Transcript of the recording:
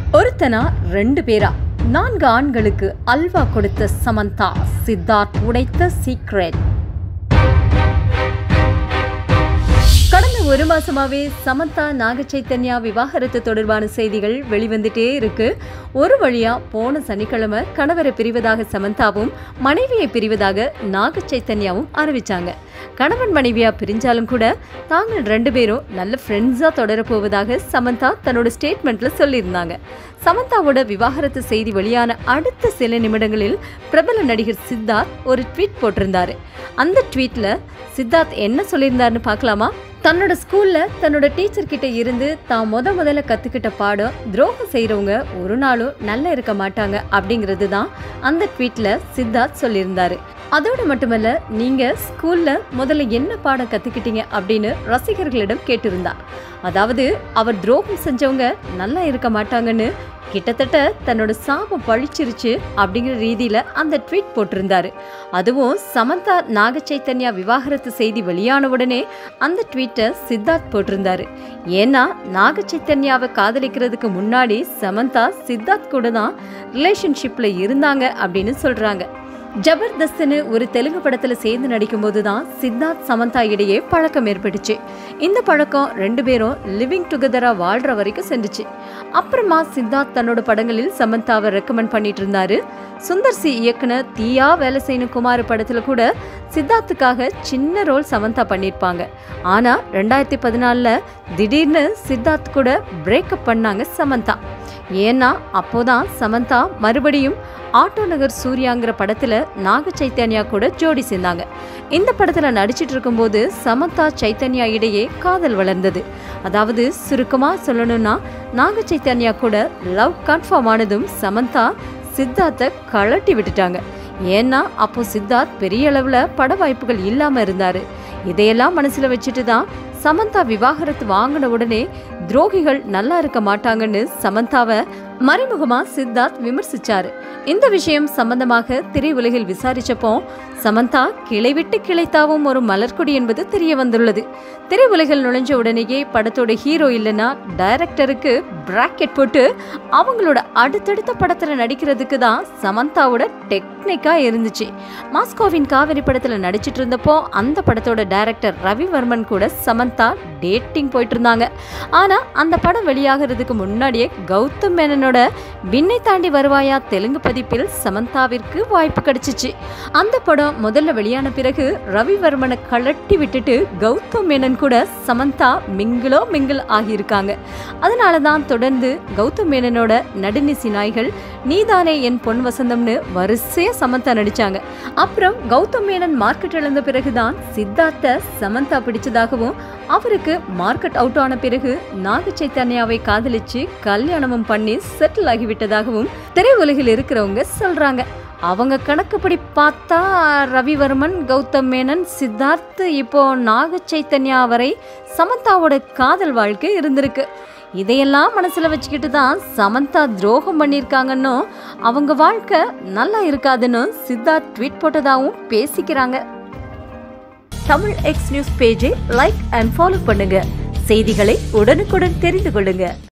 ஒருத்தனா ரெண்டு பேரா நான்கு ஆண்களுக்கு அல்வா கொடுத்த சமந்தா சித்தார்த் உடைத்த சீக்ரெட் கடந்த ஒரு மாசமாவே சமந்தா நாக சைத்தன்யா விவாகரத்து தொடர்பான செய்திகள் வெளிவந்துட்டே இருக்கு ஒரு வழியா போன சனிக்கிழமை கணவரை பிரிவதாக சமந்தாவும் மனைவியை பிரிவதாக நாக சைத்தன்யாவும் அறிவிச்சாங்க கணவன் மனைவியா பிரிஞ்சாலும் கூட தாங்கள் ரெண்டு பேரும் நல்ல ஃப்ரெண்ட்ஸா தொடரப்போவதாக சமந்தா தன்னோட ஸ்டேட்மெண்ட்ல சொல்லியிருந்தாங்க சமந்தாவோட விவாகரத்து செய்தி வெளியான அடுத்த சில நிமிடங்களில் பிரபல நடிகர் சித்தார்த் ஒரு ட்வீட் போட்டிருந்தாரு அந்த ட்வீட்ல சித்தார்த் என்ன சொல்லியிருந்தாருன்னு பார்க்கலாமா தன்னோட ஸ்கூல்ல தன்னோட டீச்சர் கிட்ட இருந்து தான் முத முதல்ல கத்துக்கிட்ட பாடம் துரோகம் செய்றவங்க ஒரு நாளும் நல்லா இருக்க மாட்டாங்க அப்படிங்கிறது தான் அந்த ட்வீட்ல சித்தார்த் சொல்லியிருந்தாரு அதோடு மட்டுமல்ல நீங்க ஸ்கூல்ல முதல்ல என்ன பாடம் கத்துக்கிட்டீங்க அப்படின்னு ரசிகர்களிடம் கேட்டிருந்தார் அதாவது அவர் துரோகம் செஞ்சவங்க நல்லா இருக்க மாட்டாங்கன்னு கிட்டத்தட்ட தன்னோட சாபம் பழிச்சிருச்சு அப்படிங்கிற ரீதியில அந்த ட்வீட் போட்டிருந்தாரு அதுவும் சமந்தா நாக சைத்தன்யா விவாகரத்து செய்தி வெளியான உடனே அந்த ட்வீட்டை சித்தார்த் போட்டிருந்தாரு ஏன்னா நாக சைத்தன்யாவை காதலிக்கிறதுக்கு முன்னாடி சமந்தா சித்தார்த் கூட தான் ரிலேஷன்ஷிப்ல இருந்தாங்க அப்படின்னு சொல்றாங்க ஜபர்தஸ்த்னு ஒரு தெலுங்கு படத்துல சேர்ந்து நடிக்கும்போது தான் சித்தார்த் சமந்தா இடையே பழக்கம் ஏற்பட்டுச்சு இந்த பழக்கம் ரெண்டு பேரும் லிவிங் டுகெதரா வாழ்ற வரைக்கும் சென்றுச்சு அப்புறமா சித்தார்த் தன்னோட படங்களில் சமந்தாவை ரெக்கமெண்ட் பண்ணிட்டு இருந்தாரு சுந்தர் சி இயக்குன தீயா வேலை செய்யணும் குமார் படத்துல கூட சித்தார்த்துக்காக சின்ன ரோல் சமந்தா பண்ணியிருப்பாங்க ஆனா ரெண்டாயிரத்தி பதினாலில் திடீர்னு சித்தார்த் கூட பிரேக்கப் பண்ணாங்க சமந்தா ஏன்னா அப்போதான் சமந்தா மறுபடியும் ஆட்டோ நகர் சூர்யாங்கிற படத்துல நாக சைத்தன்யா கூட ஜோடி சேர்ந்தாங்க இந்த படத்துல நடிச்சிட்டு இருக்கும்போது சமந்தா சைத்தன்யா இடையே காதல் வளர்ந்தது அதாவது சுருக்கமா சொல்லணும்னா நாக சைத்தன்யா கூட லவ் கன்ஃபார்ம் ஆனதும் சமந்தா சித்தார்த்தை கழட்டி விட்டுட்டாங்க ஏன்னா அப்போ சித்தார்த் பெரிய அளவுல பட வாய்ப்புகள் இல்லாம இருந்தாரு இதையெல்லாம் மனசுல வச்சுட்டு தான் சமந்தா விவாகரத்து வாங்கின உடனே துரோகிகள் நல்லா இருக்க மாட்டாங்கன்னு சமந்தாவை மறைமுகமா சித்தார்த் விமர்சிச்சாரு இந்த விஷயம் சம்பந்தமாக திரையுலகில் விசாரிச்சப்போ சமந்தா கிளை விட்டு கிளைத்தாவும் ஒரு மலர்கொடி என்பது தெரிய வந்துள்ளது திரையுலகில் நுழைஞ்ச உடனேயே படத்தோட ஹீரோ இல்லைன்னா டைரக்டருக்கு பிராக்கெட் போட்டு அவங்களோட அடுத்தடுத்த படத்துல நடிக்கிறதுக்கு தான் சமந்தாவோட டெக்னிக்கா இருந்துச்சு மாஸ்கோவின் காவிரி படத்துல நடிச்சிட்டு இருந்தப்போ அந்த படத்தோட டைரக்டர் ரவிவர்மன் கூட சமந்தா டேட்டிங் போயிட்டு இருந்தாங்க ஆனா அந்த படம் வெளியாகிறதுக்கு முன்னாடியே கௌதம் மேனனோட விண்ணை தாண்டி வருவாயா தெலுங்கு பதிப்பில் சமந்தாவிற்கு வாய்ப்பு கிடைச்சிச்சு அந்த படம் முதல்ல வெளியான பிறகு ரவிவர்மனை கழட்டி விட்டுட்டு கௌதம் மேனன் கூட சமந்தா மிங்கிலோ மிங்கில் ஆகியிருக்காங்க அதனால தான் தொடர்ந்து கௌதம் மேனனோட நடுநிசி நாய்கள் நீதானே என் பொன் வசந்தம்னு வரிசையா சமந்தா நடிச்சாங்க அப்புறம் கௌதம் மேனன் மார்க்கெட் இழந்த பிறகுதான் சித்தார்த்த சமந்தா பிடிச்சதாகவும் அவருக்கு மார்க்கெட் அவுட் ஆன பிறகு நாக சைத்தன்யாவை காதலிச்சு கல்யாணமும் பண்ணி செட்டில் ஆகிவிட்டதாகவும் திரையுலகில் இருக்கிறவங்க சொல்றாங்க அவங்க கணக்குப்படி பார்த்தா ரவிவர்மன் கௌதம் மேனன் சித்தார்த் இப்போ நாக சைத்தன்யா வரை சமந்தாவோட காதல் வாழ்க்கை இருந்திருக்கு இதையெல்லாம் மனசுல வச்சுக்கிட்டு தான் சமந்தா துரோகம் பண்ணியிருக்காங்கன்னு அவங்க வாழ்க்கை நல்லா இருக்காதுன்னு சித்தார்த் ட்வீட் போட்டதாகவும் பேசிக்கிறாங்க தமிழ் எக்ஸ் நியூஸ் பேஜை லைக் அண்ட் ஃபாலோ பண்ணுங்க செய்திகளை உடனுக்குடன் தெரிந்து கொள்ளுங்க